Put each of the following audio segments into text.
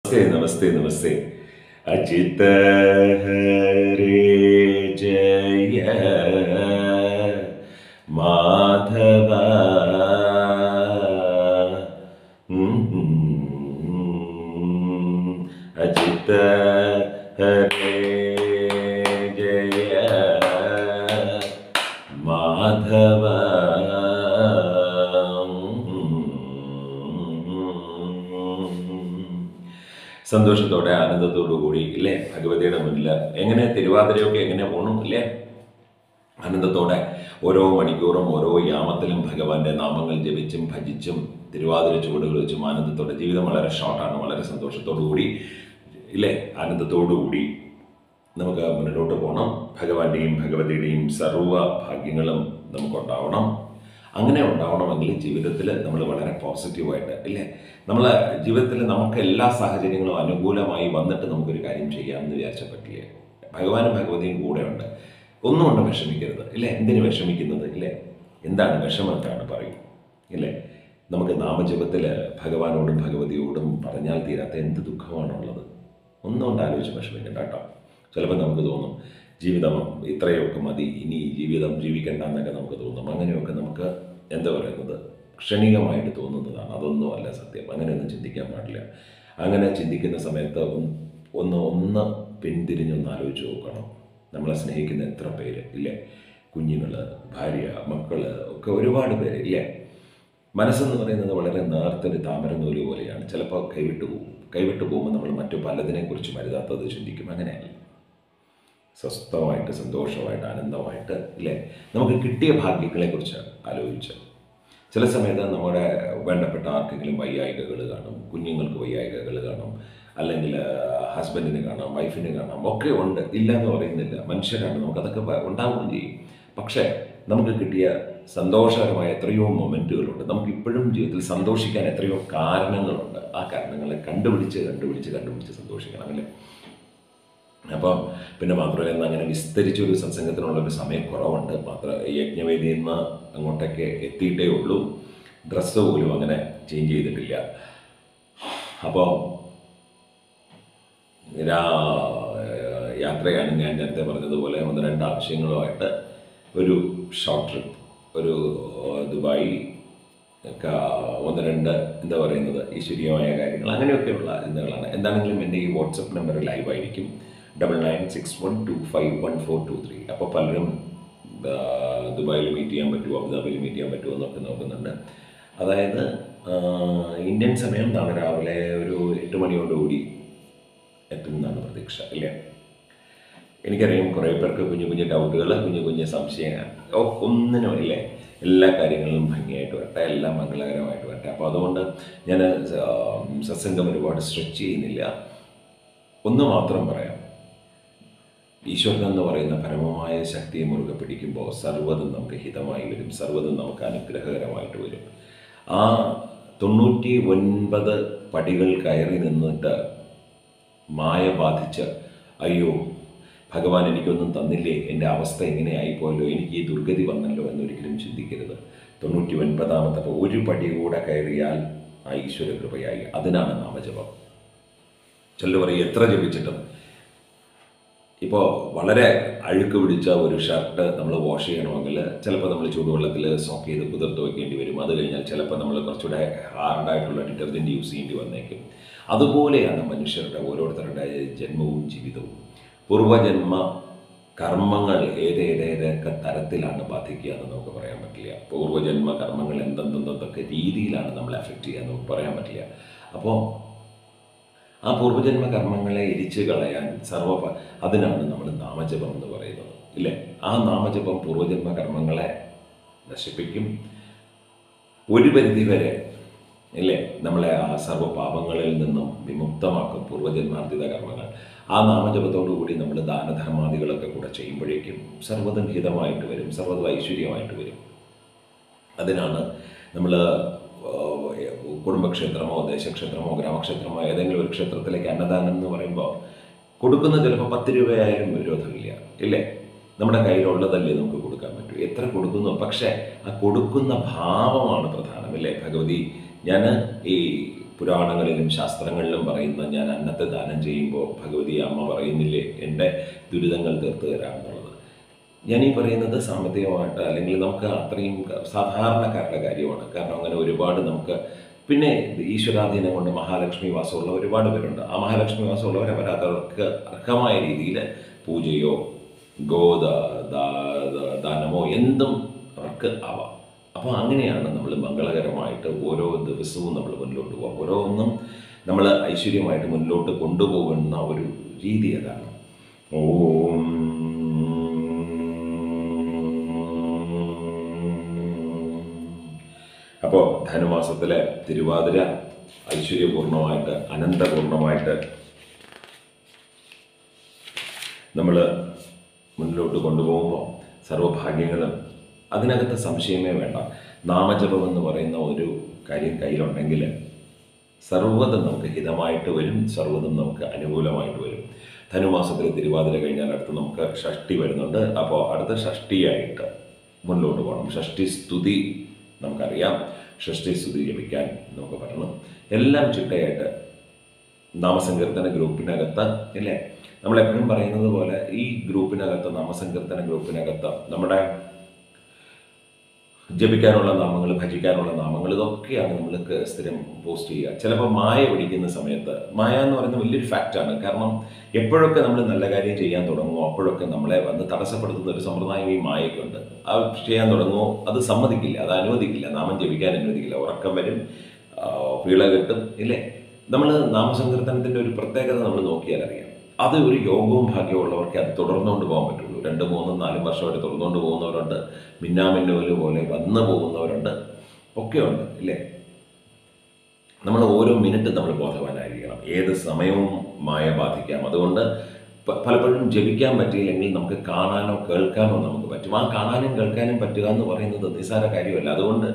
नमस्ते नमस्ते नमस्ते अचित हरे जय माधव अचित हरे जय മാധവ സന്തോഷത്തോടെ ആനന്ദത്തോടു കൂടി ഇല്ലേ ഭഗവതിയുടെ മുന്നിൽ എങ്ങനെ തിരുവാതിരയൊക്കെ എങ്ങനെ പോണു ഇല്ലേ ആനന്ദത്തോടെ ഓരോ മണിക്കൂറും ഓരോ യാമത്തിലും ഭഗവാന്റെ നാമങ്ങൾ ജപിച്ചും ഭജിച്ചും തിരുവാതിര ചുവടുകൾ വെച്ചും ആനന്ദത്തോടെ ജീവിതം വളരെ ഷോർട്ടാണ് വളരെ സന്തോഷത്തോടു കൂടി ഇല്ലേ ആനന്ദത്തോടു കൂടി നമുക്ക് മുന്നിലോട്ട് പോകണം ഭഗവാന്റെയും ഭഗവതിയുടെയും സർവ്വ ഭാഗ്യങ്ങളും നമുക്കുണ്ടാവണം അങ്ങനെ ഉണ്ടാവണമെങ്കിൽ ജീവിതത്തിൽ നമ്മൾ വളരെ പോസിറ്റീവായിട്ട് ഇല്ലേ നമ്മളെ ജീവിതത്തിൽ നമുക്ക് എല്ലാ സാഹചര്യങ്ങളും അനുകൂലമായി വന്നിട്ട് നമുക്കൊരു കാര്യം ചെയ്യാമെന്ന് വിചാരിച്ചാൽ പറ്റില്ലേ ഭഗവാനും ഭഗവതിയും കൂടെയുണ്ട് ഒന്നും കൊണ്ട് വിഷമിക്കരുത് ഇല്ലേ എന്തിനു വിഷമിക്കുന്നത് ഇല്ലേ എന്താണ് വിഷമത്താണ് പറയും ഇല്ലേ നമുക്ക് നാമജപത്തിൽ ഭഗവാനോടും ഭഗവതിയോടും പറഞ്ഞാൽ തീരാത്ത എന്ത് ദുഃഖമാണുള്ളത് ഒന്നും കൊണ്ട് ആലോചിച്ച് വിഷമിക്കണ്ട കേട്ടോ ചിലപ്പോൾ നമുക്ക് തോന്നും ജീവിതം ഇത്രയൊക്കെ മതി ഇനി ജീവിതം ജീവിക്കണ്ട എന്നൊക്കെ നമുക്ക് തോന്നും അങ്ങനെയൊക്കെ നമുക്ക് എന്താ പറയുന്നത് ക്ഷണികമായിട്ട് തോന്നുന്നതാണ് അതൊന്നും അല്ല സത്യം അങ്ങനെയൊന്നും ചിന്തിക്കാൻ പാടില്ല അങ്ങനെ ചിന്തിക്കുന്ന സമയത്ത് ഒന്ന് ഒന്ന് ഒന്ന് പിന്തിരിഞ്ഞൊന്ന് ആലോചിച്ച് നോക്കണം നമ്മളെ സ്നേഹിക്കുന്ന എത്ര പേര് ഇല്ലേ കുഞ്ഞുങ്ങൾ ഭാര്യ മക്കൾ ഒക്കെ ഒരുപാട് പേര് ഇല്ലേ മനസ്സെന്ന് പറയുന്നത് വളരെ നേർത്തൊരു താമരനൂല് പോലെയാണ് ചിലപ്പോൾ കൈവിട്ടു പോകും കൈവിട്ടു പോകുമ്പോൾ നമ്മൾ മറ്റു പലതിനെക്കുറിച്ച് മരുതാത്തത് ചിന്തിക്കും അങ്ങനെയല്ല സ്വസ്ഥമായിട്ട് സന്തോഷമായിട്ട് ആനന്ദമായിട്ട് ഇല്ലേ നമുക്ക് കിട്ടിയ ഭാഗ്യങ്ങളെക്കുറിച്ച് ആലോചിച്ച് ചില സമയത്ത് നമ്മുടെ വേണ്ടപ്പെട്ട ആർക്കെങ്കിലും വൈയായികകൾ കാണും കുഞ്ഞുങ്ങൾക്ക് വൈയായികകൾ കാണും അല്ലെങ്കിൽ ഹസ്ബൻഡിന് കാണാം വൈഫിന് കാണാം ഒക്കെ ഉണ്ട് ഇല്ല എന്ന് പറയുന്നില്ല മനുഷ്യരാണ് നമുക്കതൊക്കെ വ- ഉണ്ടാവുകയും ചെയ്യും പക്ഷേ നമുക്ക് കിട്ടിയ സന്തോഷകരമായ എത്രയോ മൊമെൻറ്റുകളുണ്ട് നമുക്ക് ഇപ്പോഴും ജീവിതത്തിൽ സന്തോഷിക്കാൻ എത്രയോ കാരണങ്ങളുണ്ട് ആ കാരണങ്ങളെ കണ്ടുപിടിച്ച് കണ്ടുപിടിച്ച് കണ്ടുപിടിച്ച് സന്തോഷിക്കണം അല്ലേ അപ്പോൾ പിന്നെ മാത്രമല്ല ഇന്ന് അങ്ങനെ വിസ്തരിച്ചൊരു സത്സംഗത്തിനുള്ള ഒരു സമയം കുറവുണ്ട് മാത്ര യജ്ഞവേദിയിൽ നിന്ന് അങ്ങോട്ടൊക്കെ എത്തിയിട്ടേ ഉള്ളൂ ഡ്രസ്സ് പോലും അങ്ങനെ ചേഞ്ച് ചെയ്തിട്ടില്ല അപ്പോൾ യാത്രയാണ് ഞാൻ നേരത്തെ പറഞ്ഞതുപോലെ ഒന്ന് രണ്ട് ആവശ്യങ്ങളുമായിട്ട് ഒരു ഷോർട്ട് ട്രിപ്പ് ഒരു ഏഹ്, ദുബായ് ഒക്കെ ഒന്ന് രണ്ട് എന്താ പറയുന്നത് ഈശ്വരീയമായ കാര്യങ്ങൾ അങ്ങനെയൊക്കെയുള്ള ചിന്തകളാണ് എന്താണെങ്കിലും എൻ്റെ ഈ വാട്സപ്പ് നമ്പർ ലൈവ് ആയിരിക്കും double nine six one two five one four two three അപ്പോൾ പലരും ആ, ദുബായിൽ മീറ്റ് ചെയ്യാൻ പറ്റുമോ അബുദാബിയിൽ മീറ്റ് ചെയ്യാൻ പറ്റുമോ എന്നൊക്കെ നോക്കുന്നുണ്ട് അതായത് ആ, ഇന്ത്യൻ സമയം നാളെ രാവിലെ ഒരു എട്ട് മണിയോടുകൂടി എത്തുമെന്നാണ് പ്രതീക്ഷ ഇല്ലേ എനിക്കറിയാം കുറേ പേർക്ക് കുഞ്ഞു കുഞ്ഞു ഡൗട്ടുകൾ കുഞ്ഞു കുഞ്ഞു സംശയങ്ങൾ ഓ, ഒന്നിനും ഇല്ലേ എല്ലാ കാര്യങ്ങളിലും ഭംഗിയായിട്ട് വരട്ടെ എല്ലാം മംഗളകരമായിട്ട് വരട്ടെ അപ്പോൾ അതുകൊണ്ട് ഞാൻ സത്സംഗം ഒരുപാട് സ്ട്രെച്ച് ചെയ്യുന്നില്ല ഒന്ന് മാത്രം പറയാം ഈശ്വരൻ എന്ന് പറയുന്ന പരമമായ ശക്തിയെ മുറുകെ പിടിക്കുമ്പോൾ സർവ്വതും നമുക്ക് ഹിതമായി വരും സർവ്വതും നമുക്ക് അനുഗ്രഹകരമായിട്ട് വരും ആ തൊണ്ണൂറ്റി ഒൻപത് പടികൾ കയറി നിന്നിട്ട് മായ ബാധിച്ച് അയ്യോ ഭഗവാൻ എനിക്കൊന്നും തന്നില്ലേ എൻ്റെ അവസ്ഥ ഇങ്ങനെ ആയിപ്പോയല്ലോ എനിക്ക് ഈ ദുർഗതി വന്നല്ലോ എന്നൊരിക്കലും ചിന്തിക്കരുത് തൊണ്ണൂറ്റി ഒൻപതാമത്തെ അപ്പോൾ ഒരു പടി കൂടെ കയറിയാൽ ആ ഈശ്വര കൃപയായി അതിനാണ് നാമജപം ചിലർ പറയും എത്ര ജപിച്ചിട്ടും ഇപ്പോൾ വളരെ അഴുക്ക് പിടിച്ച ഒരു ഷർട്ട് നമ്മൾ വാഷ് ചെയ്യണമെങ്കിൽ ചിലപ്പോൾ നമ്മൾ ചൂടുവെള്ളത്തിൽ സോക്ക് ചെയ്ത് കുതിർത്ത് വെക്കേണ്ടി വരും അത് കഴിഞ്ഞാൽ ചിലപ്പോൾ നമ്മൾ കുറച്ചുകൂടെ ഹാർഡായിട്ടുള്ള ഡിറ്റർജൻറ്റ് യൂസ് ചെയ്യേണ്ടി വന്നേക്കും അതുപോലെയാണ് മനുഷ്യരുടെ ഓരോരുത്തരുടെ ജന്മവും ജീവിതവും പൂർവജന്മ കർമ്മങ്ങൾ ഏതേതേതൊക്കെ തരത്തിലാണ് ബാധിക്കുക എന്ന് നമുക്ക് പറയാൻ പറ്റില്ല പൂർവജന്മ കർമ്മങ്ങൾ എന്തെന്തെന്തൊക്കെ രീതിയിലാണ് നമ്മളെ അഫക്റ്റ് ചെയ്യുക എന്ന് നമുക്ക് പറയാൻ പറ്റില്ല അപ്പോൾ ആ പൂർവജന്മ കർമ്മങ്ങളെ എരിച്ചു കളയാൻ സർവ അതിനാണ് നമ്മൾ നാമജപം എന്ന് പറയുന്നത് ഇല്ലേ ആ നാമജപം പൂർവജന്മ കർമ്മങ്ങളെ നശിപ്പിക്കും ഒരു പരിധി വരെ ഇല്ലേ നമ്മളെ ആ സർവ്വ പാപങ്ങളിൽ നിന്നും വിമുക്തമാക്കും പൂർവജന്മാർജിത കർമ്മങ്ങൾ ആ നാമജപത്തോടു കൂടി നമ്മൾ ദാനധർമാദികളൊക്കെ കൂടെ ചെയ്യുമ്പോഴേക്കും സർവ്വതും ഹിതമായിട്ട് വരും സർവ്വതും ഐശ്വര്യമായിട്ട് വരും അതിനാണ് നമ്മൾ കുടുംബക്ഷേത്രമോ ദേശക്ഷേത്രമോ ഗ്രാമക്ഷേത്രമോ ഏതെങ്കിലും ഒരു ക്ഷേത്രത്തിലേക്ക് അന്നദാനം എന്ന് പറയുമ്പോൾ കൊടുക്കുന്ന ചിലപ്പോൾ പത്ത് രൂപയായാലും വിരോധമില്ല ഇല്ലേ നമ്മുടെ കയ്യിലുള്ളതല്ലേ നമുക്ക് കൊടുക്കാൻ പറ്റൂ എത്ര കൊടുക്കുന്നു പക്ഷേ ആ കൊടുക്കുന്ന ഭാവമാണ് പ്രധാനം അല്ലേ ഭഗവതി ഞാൻ ഈ പുരാണങ്ങളിലും ശാസ്ത്രങ്ങളിലും പറയുന്ന ഞാൻ അന്നത്തെ ദാനം ചെയ്യുമ്പോൾ ഭഗവതി അമ്മ പറയുന്നില്ലേ എൻ്റെ ദുരിതങ്ങൾ തീർത്ത് തരാമെന്നുള്ളത് ഞാൻ ഈ പറയുന്നത് സാമ്പത്തികമായിട്ട് അല്ലെങ്കിൽ നമുക്ക് അത്രയും സാധാരണക്കാരുടെ കാര്യമാണ് കാരണം അങ്ങനെ ഒരുപാട് നമുക്ക് പിന്നെ ഈശ്വരാധീനം കൊണ്ട് മഹാലക്ഷ്മി വാസമുള്ള ഒരുപാട് പേരുണ്ട് ആ മഹാലക്ഷ്മി വാസമുള്ളവർ അവർ അവർക്ക് അർഹമായ രീതിയിൽ പൂജയോ ഗോദ ദാ- ദാ- ദാനമോ എന്തും അവർക്ക് ആവാം അപ്പോൾ അങ്ങനെയാണ് നമ്മൾ മംഗളകരമായിട്ട് ഓരോ ദിവസവും നമ്മൾ മുന്നോട്ട് പോകുക ഓരോന്നും നമ്മൾ ഐശ്വര്യമായിട്ട് മുന്നോട്ട് കൊണ്ടുപോകുന്ന ഒരു രീതി അതാണ് ഓം അപ്പോൾ ധനുമാസത്തിലെ തിരുവാതിര ഐശ്വര്യപൂർണമായിട്ട് അനന്തപൂർണമായിട്ട് നമ്മൾ മുന്നിലോട്ട് കൊണ്ടുപോകുമ്പോൾ സർവഭാഗ്യങ്ങളും അതിനകത്ത് സംശയമേ വേണ്ട നാമജപം എന്ന് പറയുന്ന ഒരു കാര്യം കയ്യിലുണ്ടെങ്കിൽ സർവ്വതും നമുക്ക് ഹിതമായിട്ട് വരും സർവ്വതും നമുക്ക് അനുകൂലമായിട്ട് വരും ധനുമാസത്തിൽ തിരുവാതിര കഴിഞ്ഞാൽ അടുത്ത് നമുക്ക് ഷഷ്ടി വരുന്നുണ്ട് അപ്പോൾ അടുത്ത ഷഷ്ടിയായിട്ട് മുന്നോട്ട് പോകണം ഷഷ്ടി സ്തുതി നമുക്കറിയാം ഷഷ്ടി സ്തുതി ജപിക്കാൻ നമുക്ക് പറ്റണം എല്ലാം ചിട്ടയായിട്ട് നാമസങ്കീർത്തന ഗ്രൂപ്പിനകത്ത് ഇല്ലേ നമ്മളെപ്പോഴും പറയുന്നത് പോലെ ഈ ഗ്രൂപ്പിനകത്ത് നാമസങ്കീർത്തന ഗ്രൂപ്പിനകത്ത് നമ്മുടെ ജപിക്കാനുള്ള നാമങ്ങൾ ഭജിക്കാനുള്ള നാമങ്ങൾ ഇതൊക്കെയാണ് നമ്മൾ സ്ഥിരം പോസ്റ്റ് ചെയ്യുക ചിലപ്പോൾ മായ പിടിക്കുന്ന സമയത്ത് മായ എന്ന് പറയുന്നത് വലിയൊരു ഫാക്റ്റാണ് കാരണം എപ്പോഴൊക്കെ നമ്മൾ നല്ല കാര്യം ചെയ്യാൻ തുടങ്ങുമോ അപ്പോഴൊക്കെ നമ്മളെ വന്ന് തടസ്സപ്പെടുത്തുന്ന ഒരു സമ്പ്രദായം ഈ മായയ്ക്കുണ്ട് ആ ചെയ്യാൻ തുടങ്ങുമോ അത് സമ്മതിക്കില്ല അത് അനുവദിക്കില്ല നാമം ജപിക്കാൻ അനുവദിക്കില്ല ഉറക്കം വരും ആ, പീള കിട്ടും ഇല്ലേ നമ്മൾ നാമസങ്കീർത്തനത്തിൻ്റെ ഒരു പ്രത്യേകത നമ്മൾ നോക്കിയാൽ അറിയാം അത് ഒരു യോഗവും ഭാഗ്യവും ഉള്ളവർക്ക് അത് തുടർന്നുകൊണ്ട് പോകാൻ പറ്റുള്ളൂ രണ്ട് മൂന്നും നാലും വർഷമായിട്ട് തുടർന്നുകൊണ്ട് പോകുന്നവരുണ്ട് മിന്നാമിന്നോല് പോലെ വന്നു പോകുന്നവരുണ്ട് ഒക്കെ ഉണ്ട് ഇല്ലേ നമ്മൾ ഓരോ മിനിറ്റും നമ്മൾ ബോധവാനായിരിക്കണം ഏത് സമയവും മായ ബാധിക്കാം അതുകൊണ്ട് പ- പലപ്പോഴും ജപിക്കാൻ പറ്റിയില്ലെങ്കിൽ നമുക്ക് കാണാനോ കേൾക്കാനോ നമുക്ക് പറ്റും ആ കാണാനും കേൾക്കാനും പറ്റുക എന്ന് പറയുന്നത് നിസ്സാര കാര്യമല്ല അതുകൊണ്ട്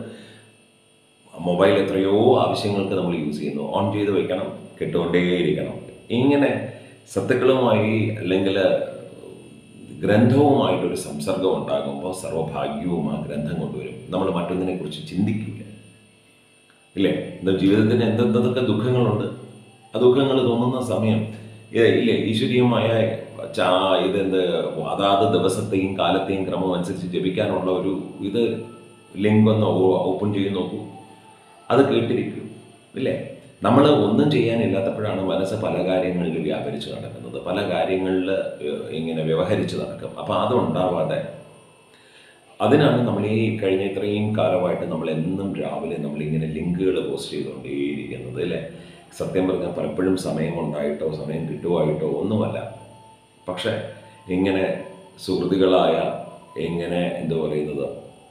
മൊബൈൽ എത്രയോ ആവശ്യങ്ങൾക്ക് നമ്മൾ യൂസ് ചെയ്യുന്നു ഓൺ ചെയ്ത് വെക്കണം കെട്ടുകൊണ്ടേയിരിക്കണം ഇങ്ങനെ സത്തുക്കളുമായി അല്ലെങ്കിൽ ഗ്രന്ഥവുമായിട്ടൊരു സംസർഗം ഉണ്ടാകുമ്പോൾ സർവഭാഗ്യവും ആ ഗ്രന്ഥം കൊണ്ടുവരും നമ്മൾ മറ്റൊന്നിനെ കുറിച്ച് ചിന്തിക്കില്ല ഇല്ലേ എന്താ ജീവിതത്തിന് എന്തെന്തൊക്കെ ദുഃഖങ്ങളുണ്ട് ആ ദുഃഖങ്ങൾ തോന്നുന്ന സമയം ഇത് ഇല്ലേ ഈശ്വരീയമായ ചാ ഇതെന്ത് അതാത് ദിവസത്തെയും കാലത്തെയും ക്രമം അനുസരിച്ച് ജപിക്കാനുള്ള ഒരു ഇത് ലിങ്ക് ഒന്ന് ഓപ്പൺ ചെയ്ത് നോക്കൂ അത് കേട്ടിരിക്കും ഇല്ലേ നമ്മൾ ഒന്നും ചെയ്യാനില്ലാത്തപ്പോഴാണ് മനസ്സ് പല കാര്യങ്ങളിൽ വ്യാപരിച്ച് നടക്കുന്നത് പല കാര്യങ്ങളിൽ ഏഹ്, ഇങ്ങനെ വ്യവഹരിച്ച് നടക്കും അപ്പോൾ അതുണ്ടാവാതെ അതിനാണ് നമ്മൾ ഈ കഴിഞ്ഞ ഇത്രയും കാലമായിട്ട് നമ്മൾ എന്നും രാവിലെ നമ്മളിങ്ങനെ ലിങ്കുകൾ പോസ്റ്റ് ചെയ്തുകൊണ്ടേയിരിക്കുന്നത് അല്ലേ സത്യം പറഞ്ഞാൽ പലപ്പോഴും സമയം കൊണ്ടായിട്ടോ സമയം കിട്ടുമായിട്ടോ ഒന്നുമല്ല പക്ഷേ ഇങ്ങനെ സുഹൃത്തുക്കളായ എങ്ങനെ എന്താ പറയുന്നത്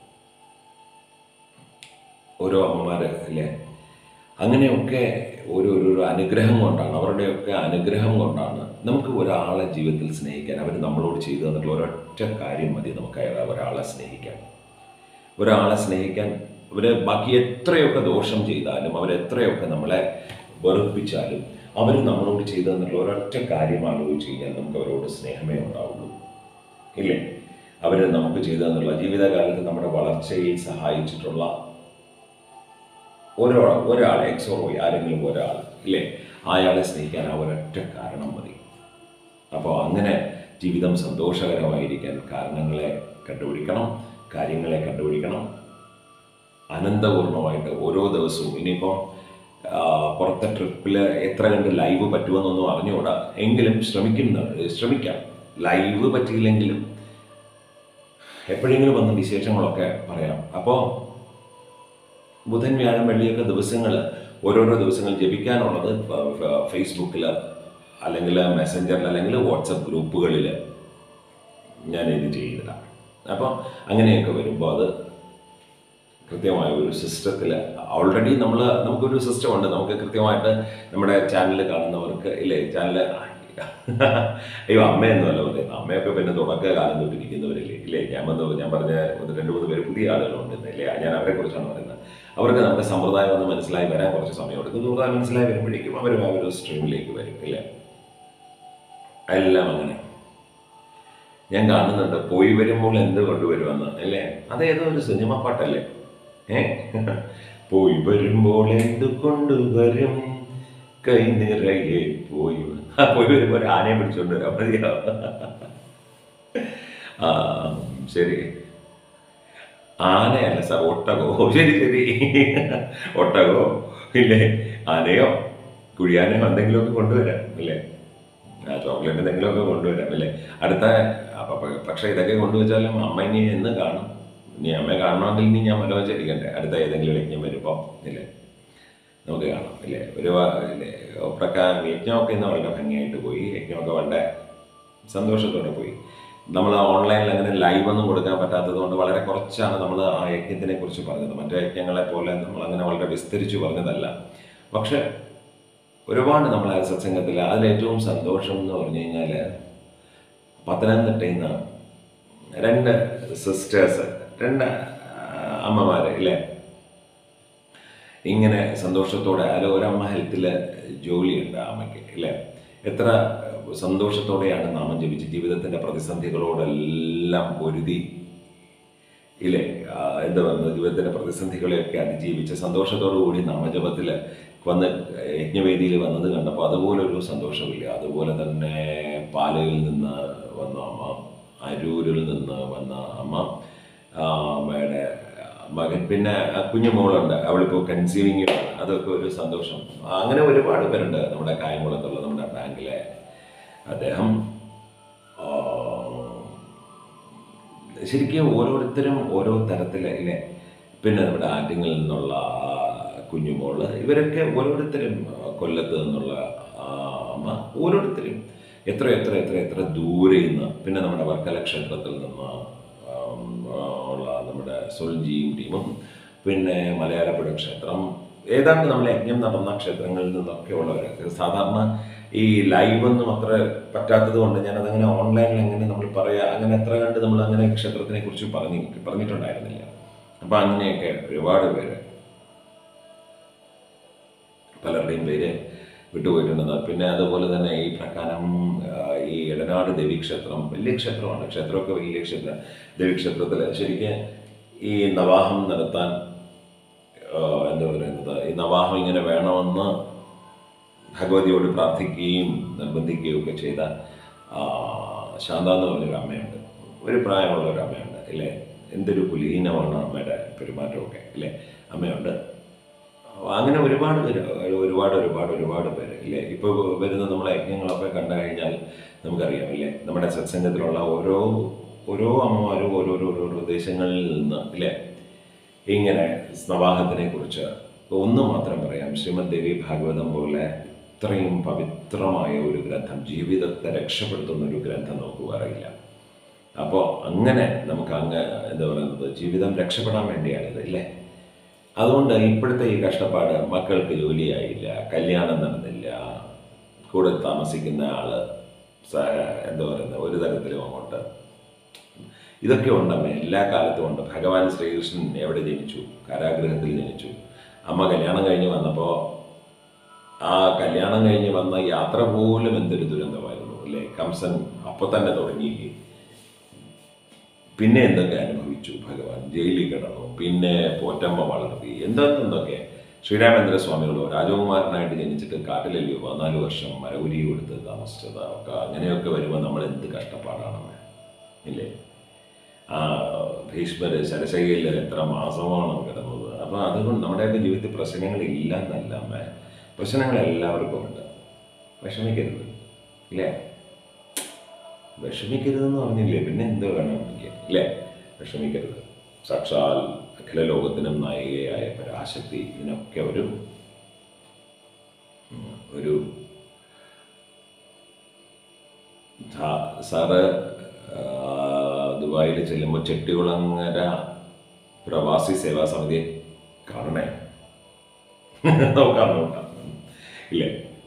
ഓരോ അമ്മമാർ അല്ലേ അങ്ങനെയൊക്കെ ഒരു ഒരു ഒരു അനുഗ്രഹം കൊണ്ടാണ് അവരുടെയൊക്കെ അനുഗ്രഹം കൊണ്ടാണ് നമുക്ക് ഒരാളെ ജീവിതത്തിൽ സ്നേഹിക്കാൻ അവർ നമ്മളോട് ചെയ്തു തന്നിട്ടുള്ള ഒരൊറ്റ കാര്യം മതി നമുക്ക് അയാളെ ഒരാളെ സ്നേഹിക്കാൻ ഒരാളെ സ്നേഹിക്കാൻ അവർ ബാക്കി എത്രയൊക്കെ ദോഷം ചെയ്താലും അവരെത്രയൊക്കെ നമ്മളെ വെറുപ്പിച്ചാലും അവർ നമ്മളോട് ചെയ്തു തന്നിട്ടുള്ള ഒരൊറ്റ കാര്യം ആലോചിച്ച് കഴിഞ്ഞാൽ നമുക്ക് അവരോട് സ്നേഹമേ ഉണ്ടാവുള്ളൂ ഇല്ലേ അവർ നമുക്ക് ചെയ്തു തന്നുള്ള ജീവിതകാലത്ത് നമ്മുടെ വളർച്ചയിൽ സഹായിച്ചിട്ടുള്ള ഒരാൾ ഒരാൾ എക്സോ ആരെങ്കിലും ഒരാൾ ഇല്ലേ അയാളെ സ്നേഹിക്കാൻ ആ ഒരൊറ്റ കാരണം മതി അപ്പോൾ അങ്ങനെ ജീവിതം സന്തോഷകരമായിരിക്കാൻ കാരണങ്ങളെ കണ്ടുപിടിക്കണം കാര്യങ്ങളെ കണ്ടുപിടിക്കണം അനന്തപൂർണമായിട്ട് ഓരോ ദിവസവും ഇനിയിപ്പോൾ പുറത്തെ ട്രിപ്പിൽ എത്ര കണ്ട് ലൈവ് പറ്റുമെന്നൊന്നും അറിഞ്ഞുകൂടാ എങ്കിലും ശ്രമിക്കുന്ന ശ്രമിക്കാം ലൈവ് പറ്റിയില്ലെങ്കിലും എപ്പോഴെങ്കിലും വന്ന വിശേഷങ്ങളൊക്കെ പറയാം അപ്പോൾ ബുധൻ വ്യാഴം വെള്ളിയൊക്കെ ദിവസങ്ങൾ ഓരോരോ ദിവസങ്ങൾ ജപിക്കാനുള്ളത് ഫേസ്ബുക്കിൽ അല്ലെങ്കിൽ മെസ്സഞ്ചറിൽ അല്ലെങ്കിൽ വാട്സപ്പ് ഗ്രൂപ്പുകളിൽ ഞാൻ ഇത് ചെയ്തിടാം അപ്പോൾ അങ്ങനെയൊക്കെ വരുമ്പോൾ അത് കൃത്യമായ ഒരു സിസ്റ്റത്തിൽ ഓൾറെഡി നമ്മൾ നമുക്കൊരു സിസ്റ്റം ഉണ്ട് നമുക്ക് കൃത്യമായിട്ട് നമ്മുടെ ചാനൽ കാണുന്നവർക്ക് ഇല്ലേ ചാനൽ അയ്യോ അമ്മയൊന്നുമല്ല പറയുന്നത് അമ്മയൊക്കെ പിന്നെ തുടക്ക കാലം തൊട്ടിരിക്കുന്നവരില്ലേ ഇല്ലേ ഞാൻ വന്ന് ഞാൻ പറഞ്ഞ ഒന്ന് രണ്ട് മൂന്ന് പേര് പുതിയ ആളുകളുണ്ട് ഇല്ലേ ഞാൻ അവരെ കുറിച്ചാണ് പറയുന്നത് അവർക്ക് നമ്മുടെ സമ്പ്രദായം ഒന്ന് മനസ്സിലായി വരാൻ കുറച്ച് സമയം എടുക്കും സമ്പ്രദായം മനസ്സിലായി വരുമ്പോഴേക്കും അവർ ആ ഒരു സ്ട്രീമിലേക്ക് വരും ഇല്ലേ എല്ലാം അങ്ങനെ ഞാൻ കാണുന്നുണ്ട് പോയി വരുമ്പോൾ എന്ത് കൊണ്ടുവരുമെന്ന് അല്ലേ അതേതോ ഒരു സിനിമ പാട്ടല്ലേ ഏ പോയി വരുമ്പോൾ എന്തു കൊണ്ടുവരും കൈ നിറയെ പോയി വ- ആ, പോയി വരുമ്പോൾ ഒരു ആനയെ പിടിച്ചോണ്ട് വരാം മതിയോ ആ ശരി ആനയല്ല സാർ ഒട്ടകോ ഓ, ശരി ശരി ഒട്ടകോ ഇല്ലേ ആനയോ കുഴിയാനയോ എന്തെങ്കിലുമൊക്കെ കൊണ്ടുവരാം ഇല്ലേ ആ ചോക്ലേറ്റ് എന്തെങ്കിലുമൊക്കെ കൊണ്ടുവരാം അല്ലേ അടുത്ത അപ്പൊ പ- പക്ഷെ ഇതൊക്കെ കൊണ്ടുവച്ചാലും അമ്മ ഇനി എന്ന് കാണും ഇനി അമ്മയെ കാണണമെങ്കിൽ ഇനി ഞാൻ മനോചരിക്കണ്ടേ അടുത്ത ഏതെങ്കിലും യജ്ഞം വരുമ്പോൾ ഇല്ലേ നമുക്ക് കാണാം ഇല്ലേ ഒരു വ- ഇല്ലേ പ്രകാരം യജ്ഞമൊക്കെ ഇന്ന് വളരെ ഭംഗിയായിട്ട് പോയി യജ്ഞമൊക്കെ വളരെ സന്തോഷത്തോടെ പോയി നമ്മൾ ഓൺലൈനിൽ അങ്ങനെ ലൈവ് ഒന്നും കൊടുക്കാൻ പറ്റാത്തത് കൊണ്ട് വളരെ കുറച്ചാണ് നമ്മൾ ആ യജ്ഞത്തിനെ കുറിച്ച് പറഞ്ഞത് മറ്റു യജ്ഞങ്ങളെ പോലെ നമ്മൾ അങ്ങനെ വളരെ വിസ്തരിച്ച് പറഞ്ഞതല്ല പക്ഷെ ഒരുപാട് നമ്മൾ ആ സത്സംഗത്തിൽ അതിലേറ്റവും സന്തോഷം എന്ന് പറഞ്ഞു കഴിഞ്ഞാൽ പത്തനംതിട്ടയിൽ നിന്ന് രണ്ട് സിസ്റ്റേഴ്സ് രണ്ട് അമ്മമാർ ഇല്ലേ ഇങ്ങനെ സന്തോഷത്തോടെ അതിൽ ഒരമ്മ ഹെൽത്തിൽ ജോലിയുണ്ട് ആ അമ്മയ്ക്ക് ഇല്ലേ എത്ര സന്തോഷത്തോടെയാണ് നാമം ജപിച്ച് ജീവിതത്തിൻ്റെ പ്രതിസന്ധികളോടെല്ലാം പൊരുതി ഇല്ലേ ആ, എന്താ പറയുന്നത് ജീവിതത്തിൻ്റെ പ്രതിസന്ധികളെയൊക്കെ അതിജീവിച്ച് സന്തോഷത്തോടു കൂടി നാമജപത്തിൽ വന്ന് യജ്ഞവേദിയിൽ വന്നത് കണ്ടപ്പോൾ അതുപോലൊരു സന്തോഷമില്ല അതുപോലെ തന്നെ പാലയിൽ നിന്ന് വന്ന അമ്മ അരൂരിൽ നിന്ന് വന്ന അമ്മ ആ, അമ്മയുടെ മകൻ പിന്നെ ആ കുഞ്ഞു മോളുണ്ട് അവളിപ്പോൾ കൺസീവിങ് അതൊക്കെ ഒരു സന്തോഷം അങ്ങനെ ഒരുപാട് പേരുണ്ട് നമ്മുടെ കായംകുളത്തുള്ള നമ്മുടെ ബാങ്കിലെ അദ്ദേഹം ആ, ശരിക്കും ഓരോരുത്തരും ഓരോ തരത്തിൽ ഇല്ലേ പിന്നെ നമ്മുടെ ആറ്റിങ്ങിൽ നിന്നുള്ള ആ കുഞ്ഞുമോള് ഇവരൊക്കെ ഓരോരുത്തരും ആ, കൊല്ലത്ത് നിന്നുള്ള ആ അമ്മ ഓരോരുത്തരും എത്ര എത്ര എത്ര എത്ര ദൂരെ നിന്ന് പിന്നെ നമ്മുടെ വർക്കല ക്ഷേത്രത്തിൽ നിന്ന് ആം, ആ, ഉള്ള നമ്മുടെ സൊൽജിയും ടീമും പിന്നെ മലയാളപ്പുഴ ക്ഷേത്രം ഏതാണ്ട് നമ്മൾ യജ്ഞം നടന്ന ക്ഷേത്രങ്ങളിൽ നിന്നൊക്കെ ഉള്ളവരൊക്കെ സാധാരണ ഈ ലൈവ് ഒന്നും അത്ര പറ്റാത്തത് കൊണ്ട് ഞാനതങ്ങനെ ഓൺലൈനിൽ എങ്ങനെ നമ്മൾ പറയാ അങ്ങനെ എത്ര കണ്ട് നമ്മൾ അങ്ങനെ ക്ഷേത്രത്തിനെ കുറിച്ച് പറഞ്ഞി പറഞ്ഞിട്ടുണ്ടായിരുന്നില്ല അപ്പം അങ്ങനെയൊക്കെ ഒരുപാട് പേര് പലരുടെയും പേര് വിട്ടുപോയിട്ടുണ്ട് പിന്നെ അതുപോലെ തന്നെ ഈ പ്രകാരം ആ, ഈ ഇടനാട് ദേവീക്ഷേത്രം വലിയ ക്ഷേത്രമാണ് ക്ഷേത്രമൊക്കെ വലിയ ക്ഷേത്രം ദേവീക്ഷേത്രത്തിൽ ശരിക്കും ഈ നവാഹം നടത്താൻ ആ, എന്താ പറയുന്നത് ഈ നവാഹം ഇങ്ങനെ വേണമെന്ന് ഭഗവതിയോട് പ്രാർത്ഥിക്കുകയും നിർബന്ധിക്കുകയും ഒക്കെ ചെയ്ത ആ, ശാന്ത എന്ന് പറഞ്ഞൊരു അമ്മയുണ്ട് ഒരു പ്രായമുള്ള ഒരു അമ്മയുണ്ട് ഇല്ലേ എന്തൊരു കുലീനമാണ് അമ്മയുടെ പെരുമാറ്റമൊക്കെ ഇല്ലേ അമ്മയുണ്ട് അങ്ങനെ ഒരുപാട് പേര് ഒരുപാട് ഒരുപാട് ഒരുപാട് പേര് ഇല്ലേ ഇപ്പോൾ വരുന്ന നമ്മളെ യജ്ഞങ്ങളൊക്കെ കണ്ടു കഴിഞ്ഞാൽ നമുക്കറിയാം ഇല്ലേ നമ്മുടെ സത്സംഗത്തിലുള്ള ഓരോ ഓരോ അമ്മമാരും ഓരോരോ ഓരോരോ ദേശങ്ങളിൽ നിന്ന് ഇല്ലേ ഇങ്ങനെ സ്നവാഹത്തിനെ കുറിച്ച് ഒന്ന് മാത്രം പറയാം ശ്രീമദ് ദേവി ഭാഗവതം പോലെ ഇത്രയും പവിത്രമായ ഒരു ഗ്രന്ഥം ജീവിതത്തെ രക്ഷപ്പെടുത്തുന്ന ഒരു ഗ്രന്ഥം നമുക്ക് വേറെയില്ല അപ്പോൾ അങ്ങനെ നമുക്ക് അങ്ങ് എന്താ പറയുന്നത് ജീവിതം രക്ഷപ്പെടാൻ വേണ്ടിയാണിത് ഇല്ലേ അതുകൊണ്ട് ഇപ്പോഴത്തെ ഈ കഷ്ടപ്പാട് മക്കൾക്ക് ജോലിയായില്ല കല്യാണം നടന്നില്ല കൂടെ താമസിക്കുന്ന ആള് സ- എന്താ പറയുന്നത് ഒരു തരത്തിലും അങ്ങോട്ട് ഇതൊക്കെ ഉണ്ടമ്മ എല്ലാ കാലത്തും ഉണ്ട് ഭഗവാൻ ശ്രീകൃഷ്ണൻ എവിടെ ജനിച്ചു കാരാഗൃഹത്തിൽ ജനിച്ചു അമ്മ കല്യാണം കഴിഞ്ഞ് വന്നപ്പോൾ ആ കല്യാണം കഴിഞ്ഞ് വന്ന യാത്ര പോലും എന്തൊരു ദുരന്തമായിരുന്നു അല്ലേ കംസൻ അപ്പോൾ തന്നെ തുടങ്ങിയില്ലേ പിന്നെ എന്തൊക്കെ അനുഭവിച്ചു ഭഗവാൻ ജയിലിൽ കിടന്നു പിന്നെ പോറ്റമ്മ വളർത്തി എന്തെന്തൊക്കെ ശ്രീരാമേന്ദ്ര സ്വാമികളോ രാജകുമാരനായിട്ട് ജനിച്ചിട്ട് കാട്ടിലല്ലയോ പതിനാല് വർഷം മരകുരി കൊടുത്ത് താമസിച്ചത് ഒക്കെ അങ്ങനെയൊക്കെ വരുമ്പോൾ നമ്മൾ എന്ത് കഷ്ടപ്പാടാണ് ഇല്ലേ ആ ഭീഷ്മര് ശരശൈലിൽ എത്ര മാസമാണ് കിടന്നത് അപ്പോൾ അതുകൊണ്ട് നമ്മുടെയൊക്കെ ജീവിതത്തിൽ പ്രശ്നങ്ങളില്ല എന്നല്ല അമ്മ പ്രശ്നങ്ങൾ എല്ലാവർക്കും ഉണ്ട് വിഷമിക്കരുത് ഇല്ലേ വിഷമിക്കരുതെന്ന് പറഞ്ഞില്ലേ പിന്നെ എന്തോ വേണം എനിക്ക് ഇല്ലേ വിഷമിക്കരുത് സാക്ഷാൽ അഖില ലോകത്തിനും നായികയായ പരാശക്തി ഇതിനൊക്കെ ഒരു ഉം, ഒരു ധാ- സാറ് ആ, ദുബായിൽ ചെല്ലുമ്പോൾ ചെട്ടികുളങ്ങര പ്രവാസി സേവാ സമിതിയെ കാണണേ നോക്കാം നോക്കാം ഇല്ലേ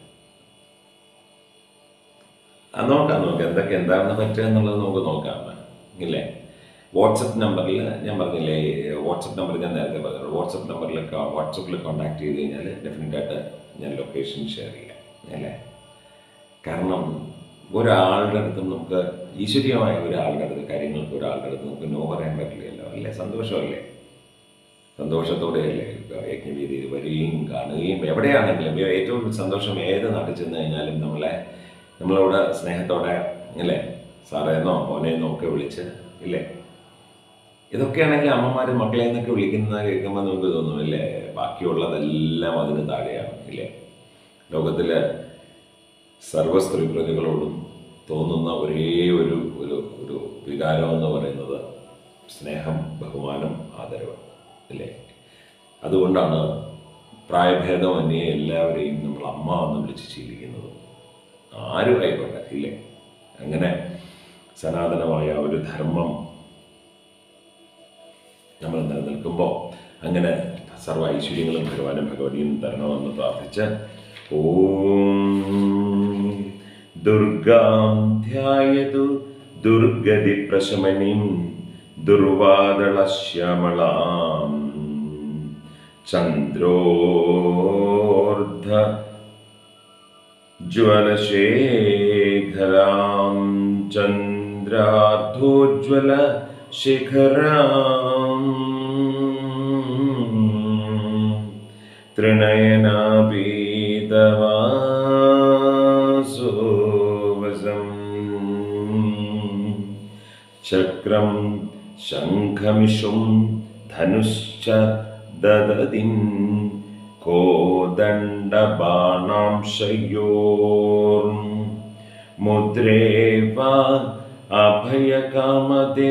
ആ നോക്കാം നോക്കാം എന്തൊക്കെ എന്താണ് പറ്റുക എന്നുള്ളത് നമുക്ക് നോക്കാം ഇല്ലേ വാട്സപ്പ് നമ്പറിൽ ഞാൻ പറഞ്ഞില്ലേ വാട്സപ്പ് നമ്പർ ഞാൻ നേരത്തെ പറഞ്ഞു വാട്സപ്പ് നമ്പറിൽ വാട്സപ്പിൽ കോൺടാക്ട് ചെയ്ത് കഴിഞ്ഞാൽ ഡെഫിനറ്റായിട്ട് ഞാൻ ലൊക്കേഷൻ ഷെയർ ചെയ്യാം അല്ലേ കാരണം ഒരാളുടെ അടുത്തും നമുക്ക് ഈശ്വരീയമായ ഒരാളുടെ അടുത്ത് കാര്യങ്ങൾക്ക് ഒരാളുടെ അടുത്ത് നമുക്ക് നോ പറയാൻ പറ്റില്ലല്ലോ അല്ലേ സന്തോഷമല്ലേ സന്തോഷത്തോടെയല്ലേ യജ്ഞവേദിയിൽ വരികയും കാണുകയും എവിടെയാണെങ്കിലും ഏറ്റവും സന്തോഷം ഏത് നാട്ടിൽ ചെന്ന് കഴിഞ്ഞാലും നമ്മളെ നമ്മളോട് സ്നേഹത്തോടെ അല്ലേ സാറേന്നോ മോനേന്നോ ഒക്കെ വിളിച്ച് ഇല്ലേ ഇതൊക്കെയാണെങ്കിൽ അമ്മമാർ മക്കളെ എന്നൊക്കെ വിളിക്കുന്നത് കേൾക്കുമ്പോൾ നമുക്ക് തോന്നും ഇല്ലേ ബാക്കിയുള്ളതെല്ലാം അതിന് താഴെയാണ് ഇല്ലേ ലോകത്തിലെ സർവ്വ സ്ത്രീ പ്രതികളോടും തോന്നുന്ന ഒരേ ഒരു ഒരു ഒരു വികാരം എന്ന് പറയുന്നത് സ്നേഹം ബഹുമാനം ആദരവ് ഇല്ലേ അതുകൊണ്ടാണ് പ്രായഭേദമന്യേ എല്ലാവരെയും നമ്മൾ അമ്മ എന്ന് വിളിച്ച് ശീലിക്കുന്നത് ആരും ആയിക്കോട്ടെ ഇല്ലേ അങ്ങനെ സനാതനമായ ഒരു ധർമ്മം നമ്മൾ നിലനിൽക്കുമ്പോൾ അങ്ങനെ സർവ്വ ഐശ്വര്യങ്ങളും ഭഗവാനും ഭഗവതിയും തരണമെന്ന് പ്രാർത്ഥിച്ച് ഓം ദുർഗാം ധ്യായതു ദുർഗതി പ്രശമനിം ദുർവാദളശ്യാമളാം ചന്ദ്രോർദ്ധ ज्वलशेखरां चन्द्रार्धोज्ज्वल शिखराम् त्रिनयनापीतवासोवसम् चक्रं शङ्खमिषुं धनुश्च ददतिं कोदण्डबाणांशयोर्मुद्रेव अभयकामदे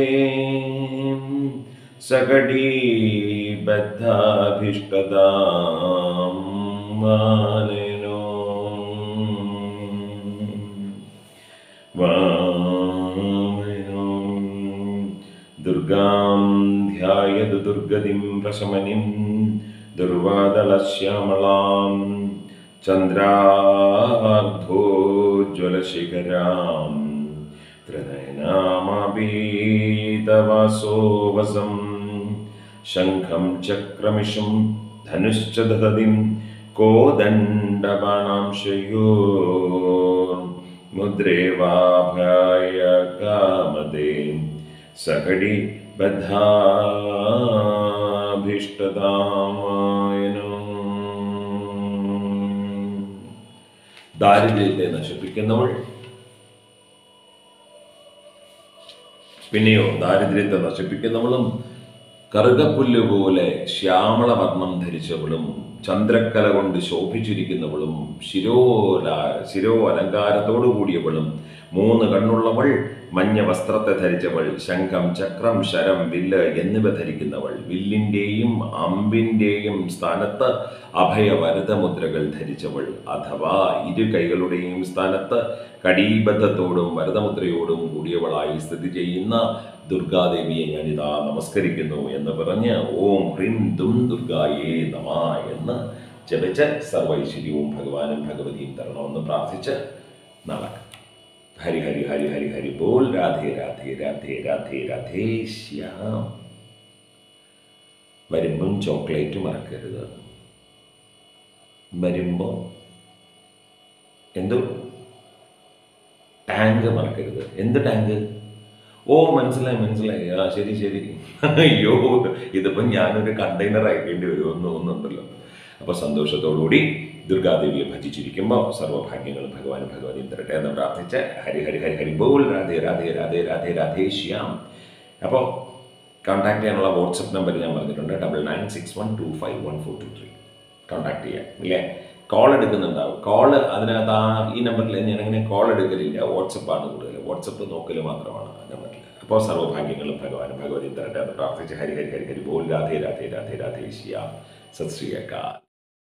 सकटीबद्धाभीष्टदां मानिनो वामिनो दुर्गां ध्यायतु दुर्गतिं प्रशमनिं दुर्वादलश्यामलां चन्द्रार्धोज्ज्वलशिखरां त्रिनयनामपीतवासोवसं शङ्खं चक्रमिषं धनुश्च ददतिं कोदण्डबाणांशयोर्मुद्रेवाभय कामदे सकടി ബദ്ധാഭീഷ്ടതാമായനോ ദാരിദ്ര്യത്തെ നശിപ്പിക്കുന്നവൾ പിന്നെയോ ദാരിദ്ര്യത്തെ നശിപ്പിക്കുന്നവളും കറുകപ്പുല്ല് പോലെ ശ്യാമളവർണ്ണം ധരിച്ചവളും ചന്ദ്രക്കല കൊണ്ട് ശോഭിച്ചിരിക്കുന്നവളും ശിരോല ശിരോ അലങ്കാരത്തോടു കൂടിയവളും മൂന്ന് കണ്ണുള്ളവൾ മഞ്ഞ വസ്ത്രത്തെ ധരിച്ചവൾ ശംഖം ചക്രം ശരം വില്ല് എന്നിവ ധരിക്കുന്നവൾ വില്ലിൻ്റെയും അമ്പിൻ്റെയും സ്ഥാനത്ത് അഭയവരതമുദ്രകൾ ധരിച്ചവൾ അഥവാ ഇരു കൈകളുടെയും സ്ഥാനത്ത് കടീബദ്ധത്തോടും വരതമുദ്രയോടും കൂടിയവളായി സ്ഥിതി ചെയ്യുന്ന ദുർഗാദേവിയെ ഞാനിതാ നമസ്കരിക്കുന്നു എന്ന് പറഞ്ഞ് ഓം ഹ്രീം ദും ദുർഗായേ നമ എന്ന് ജപിച്ച് സർവൈശ്വര്യവും ഭഗവാനും ഭഗവതിയും തരണമെന്ന് പ്രാർത്ഥിച്ച് നടക്കും ഹരി ഹരി ഹരി ഹരി ഹരി ബോൾ രാധേ രാധേ രാധേ രാധേ രാധേ ശ്യാം വരുമ്പം ചോക്ലേറ്റ് മറക്കരുത് വരുമ്പോൾ എന്തോ ടാങ്ക് മറക്കരുത് എന്ത് ടാങ്ക് ഓ മനസ്സിലായി മനസ്സിലായി ആ ശരി ശരി അയ്യോ ഇതിപ്പം ഞാനൊരു കണ്ടെയ്നർ അയക്കേണ്ടി വരുമെന്ന് തോന്നുന്നുണ്ടല്ലോ അപ്പോൾ സന്തോഷത്തോടുകൂടി ദുർഗാദേവിയെ ഭജിച്ചിരിക്കുമ്പോൾ സർവ്വഭാഗ്യങ്ങളും ഭഗവാനും ഭഗവതിയും തരട്ടെ എന്ന് പ്രാർത്ഥിച്ച് ഹരി ഹരി ഹരി ഹരി ബോൾ രാധേ രാധേ രാധേ രാധേ രാധേ ശ്യാം അപ്പോൾ കോൺടാക്ട് ചെയ്യാനുള്ള വാട്സപ്പ് നമ്പർ ഞാൻ പറഞ്ഞിട്ടുണ്ട് double nine six one two five one four two three contact ചെയ്യാം ഇല്ലേ കോൾ എടുക്കുന്നുണ്ടാവും കോൾ അതിനകത്ത് ആ ഈ നമ്പറിൽ ഞാൻ അങ്ങനെ കോൾ എടുക്കലില്ല വാട്സപ്പാണ് കൂടുതൽ വാട്സപ്പ് നോക്കൽ മാത്രമാണ് ആ നമ്പറിൽ അപ്പോൾ സർവ്വഭാഗ്യങ്ങളും ഭഗവാനും ഭഗവതി തരട്ടെ എന്ന് പ്രാർത്ഥിച്ച് ഹരി ഹരി ഹരി ഹരി ബോൾ രാധേ രാധേ രാധേ രാധേ ശ്യാം സത് ശ്രീ അക്കാൽ